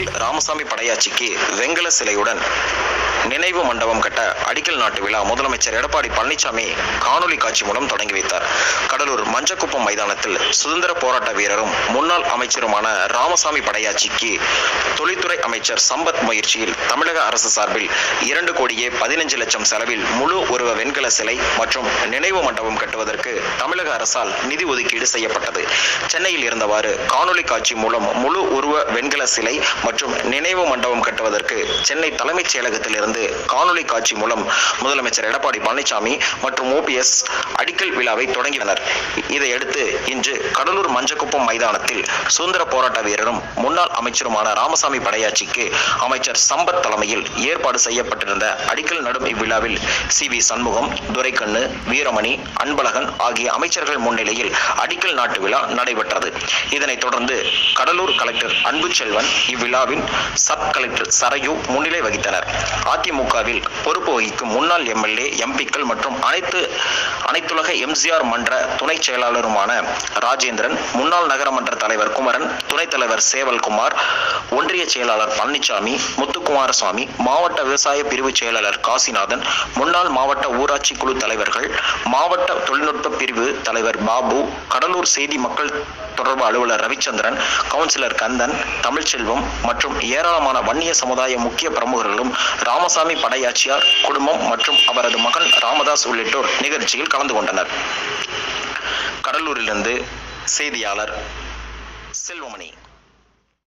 அடிக்கல் ராமசாமி படையாச்சிக்கு வெங்கல சிலையுடன் நினைவு மண்டபம் கட்ட அடிக்கல் நாட்டு விழா முதலமைச்சர் எடப்பாடி பழனிசாமி காணொலி காட்சி மூலம் தொடங்கி வைத்தார் கடலூர் மஞ்சக்குப்பம் மைதானத்தில் சுதந்திர போராட்ட வீரரும் முன்னாள் அமைச்சருமான ராமசாமி படையாச்சிக்கு தொழில்துறை அமைச்சர் சம்பத் முயற்சியில் தமிழக அரசு சார்பில் இரண்டு கோடியே பதினஞ்சு லட்சம் செலவில் முழு உருவ வெண்கல சிலை மற்றும் நினைவு மண்டபம் கட்டுவதற்கு தமிழக அரசால் நிதி ஒதுக்கீடு செய்யப்பட்டது சென்னையில் இருந்தவாறு காணொலி காட்சி மூலம் முழு உருவ வெண்கல சிலை மற்றும் நினைவு மண்டபம் கட்டுவதற்கு சென்னை தலைமைச் செயலகத்தில் இருந்து காணொலி காட்சி மூலம் முதலமைச்சர் எடப்பாடி பழனிசாமி மற்றும் ஓபிஎஸ் அடிக்கல் விழாவை தொடங்கினர் இதையடுத்து இன்று கடலூர் மஞ்சக்குப்பம் மைதானத்தில் சுதந்திர போராட்ட வீரரும் முன்னாள் அமைச்சருமான ராமசாமி படையாச்சிக்கு அமைச்சர் சம்பத் தலைமையில் ஏற்பாடு செய்யப்பட்டிருந்த அடிக்கல் நடும் இவ்விழாவில் சி வி சண்முகம் துரைக்கண்ணு வீரமணி அன்பழகன் ஆகிய அமைச்சர்கள் முன்னிலையில் அடிக்கல் நாட்டு விழா நடைபெற்றது இதனைத் தொடர்ந்து கடலூர் கலெக்டர் அன்பு செல்வன் இவ்விழாவின் சப் கலெக்டர் சரையு முன்னிலை வகித்தனர் அதிமுகவில் பொறுப்பு வகிக்கும் முன்னாள் எம்எல்ஏ எம்பிக்கள் மற்றும் அனைத்து அனைத்துலக எம்ஜிஆர் மன்ற துணை செயலாளருமான ராஜேந்திரன் முன்னாள் நகரமன்ற தலைவர் குமரன் துணைத் தலைவர் சேவல்குமார் ஒன்றிய செயலாளர் பழனிசாமி முத்துக்குமாரசுவாமி மாவட்ட விவசாய பிரிவு செயலாளர் காசிநாதன் முன்னாள் மாவட்ட ஊராட்சி குழு தலைவர்கள் மாவட்ட தொழில்நுட்ப பிரிவு தலைவர் பாபு கடலூர் செய்தி மக்கள் தொடர்பு அலுவலர் ரவிச்சந்திரன் கவுன்சிலர் கந்தன் தமிழ்ச்செல்வம் மற்றும் ஏராளமான வன்னிய சமுதாய முக்கிய பிரமுகர்களும் ராமசாமி படையாச்சியார் குடும்பம் மற்றும் அவரது மகன் ராமதாஸ் உள்ளிட்டோர் நிகழ்ச்சியில் கலந்து கொண்டனர் கடலூரிலிருந்து செய்தியாளர் செல்வமணி